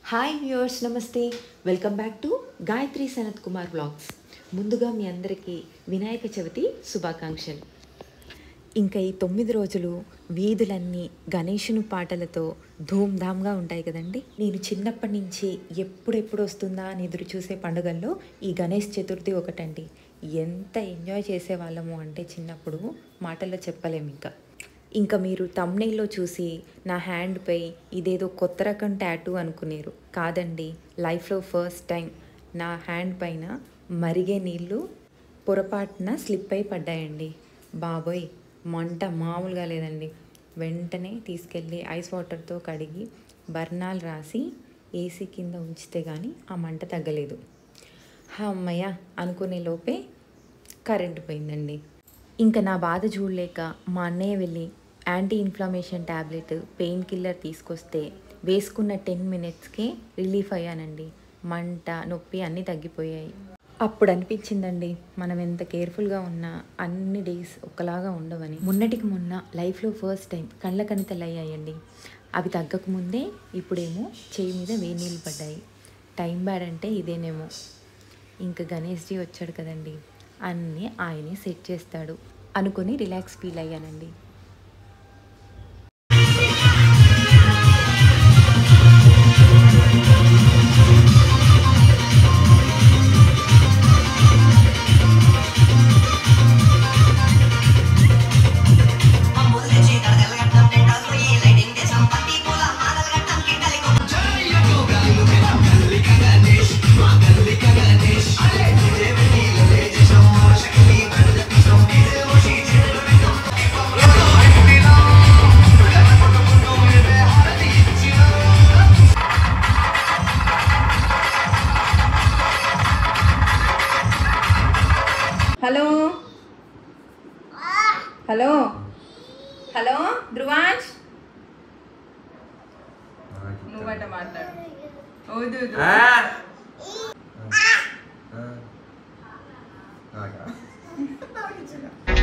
Hi viewers నమస్తే welcome back to Gayatri Sanath Kumar blogs ముందుగా మీ అందరికీ వినాయక చవితి శుభాకాంక్షలు ఇంకా ఈ తొమ్మిది రోజులు వీధులన్నీ గణేషుని పాటలతో ధూమ్ధామ్గా ఉంటాయి కదండి నేను చిన్నప్పటి నుంచి ఎప్పుడెప్పుడు వస్తుందా అని ఎదురు చూసే పండుగల్లో ఈ గణేష్ చతుర్థి ఒకటండి ఎంత ఎంజాయ్ చేసేవాళ్ళము అంటే చిన్నప్పుడు మాటల్లో చెప్పలేము ఇంకా ఇంకా మీరు తమ్నైల్లో చూసి నా హ్యాండ్పై ఇదేదో కొత్త రకం ట్యాటూ అనుకునేరు కాదండి లైఫ్లో ఫస్ట్ టైం నా హ్యాండ్ పైన మరిగే నీళ్ళు పొరపాటున స్లిప్ అయి పడ్డాయండి బాబోయ్ మంట మామూలుగా లేదండి వెంటనే తీసుకెళ్ళి ఐస్ వాటర్తో కడిగి బర్నాలు రాసి ఏసీ కింద ఉంచితే కానీ ఆ మంట తగ్గలేదు అమ్మయ్య అనుకునే లోపే కరెంటు పోయిందండి ఇంకా నా బాధ చూడలేక మా అన్నయ్య వెళ్ళి anti inflammation tablet painkiller తీసుకొస్తే వేసుకున్న టెన్ మినిట్స్కే రిలీఫ్ అయ్యానండి మంట నొప్పి అన్నీ తగ్గిపోయాయి అప్పుడు అనిపించిందండి మనం ఎంత కేర్ఫుల్గా ఉన్నా అన్ని డేస్ ఒకలాగా ఉండవని మొన్నటికి మొన్న లైఫ్లో ఫస్ట్ టైం కళ్ళ కనితలు అయ్యాయండి అవి తగ్గకముందే ఇప్పుడేమో చేయి మీద వేడి నీళ్ళు పడ్డాయి టైం బ్యాడ్ అంటే ఇదేనేమో ఇంకా గణేష్జీ వచ్చాడు కదండి అన్నీ ఆయనే సెట్ చేస్తాడు అనుకొని రిలాక్స్ ఫీల్ అయ్యానండి హలో హలో హలో ధ్రువాంష్ నువ్వట మాట్లాడు వద్దు వద్దు. ఆ. ఆ. ఆగా.